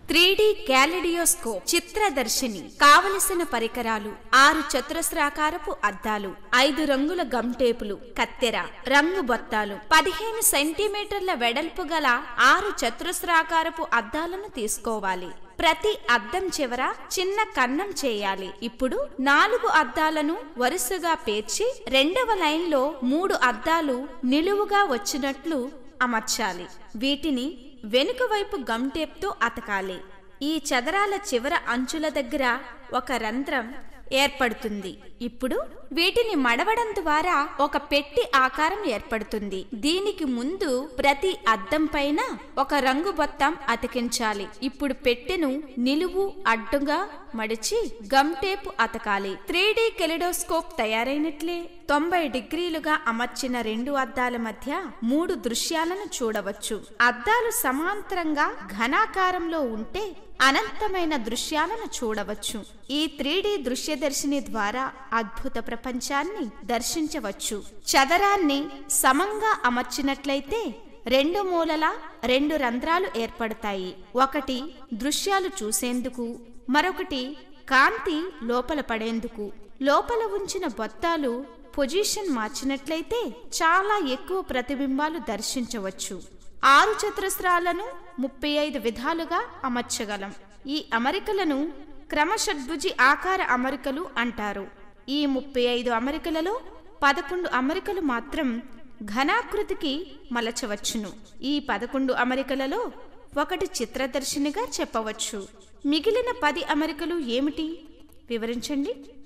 three క్యాలిడియోస్కోప్ చిత్రదర్శిని కావలసిన పరికరాలు ఆరు చతురస్రాకారపు అద్దాలు ఐదు రంగుల గమ్ టేపులు కత్తెర రంగు బొత్తాలు పదిహేను సెంటీమీటర్ల వెడల్పు గల ఆరు చతురస్రాకారపు అద్దాలను తీసుకోవాలి ప్రతి అద్దం చివర చిన్న కన్నం చేయాలి ఇప్పుడు నాలుగు అద్దాలను వరుసగా పేర్చి రెండవ లైన్లో మూడు అద్దాలు నిలువుగా వచ్చినట్లు అమర్చాలి వీటిని వెనుక వైపు గమ్ టేప్తో అతకాలి ఈ చదరాల చివర అంచుల దగ్గర ఒక రంధ్రం ఏర్పడుతుంది ఇప్పుడు వీటిని మడవడం ద్వారా ఒక పెట్టి ఆకారం ఏర్పడుతుంది దీనికి ముందు ప్రతి అద్దం పైన ఒక రంగు బొత్తం అతికించాలి ఇప్పుడు పెట్టెను నిలువు అడ్డుగా మడిచి గమ్ టేపు అతకాలి త్రీ డి కెలిడోస్కోప్ తయారైనట్లే తొంభై డిగ్రీలుగా అమర్చిన రెండు అద్దాల మధ్య మూడు దృశ్యాలను చూడవచ్చు అద్దాలు సమాంతరంగా ఘనాకారంలో ఉంటే అనంతమైన దృశ్యాలను చూడవచ్చు ఈ త్రీ దృశ్యదర్శిని ద్వారా అద్భుత ప్రపంచాన్ని దర్శించవచ్చు చదరాన్ని సమంగా అమర్చినట్లయితే రెండు మూలల రెండు రంధ్రాలు ఏర్పడతాయి ఒకటి దృశ్యాలు చూసేందుకు మరొకటి కాంతి లోపల పడేందుకు లోపల ఉంచిన బొత్తాలు పొజిషన్ మార్చినట్లయితే చాలా ఎక్కువ ప్రతిబింబాలు దర్శించవచ్చు ఆరు చతురస్రాలను ముప్పై ఐదు విధాలుగా అమర్చగలం ఈ అమరికలను క్రమషడ్భుజి ఆకార అమరికలు అంటారు ఈ ముప్పై ఐదు అమరికలలో పదకొండు అమరికలు మాత్రం ఘనాకృతికి మలచవచ్చును ఈ పదకొండు అమరికలలో ఒకటి చిత్రదర్శినిగా చెప్పవచ్చు మిగిలిన పది అమరికలు ఏమిటి వివరించండి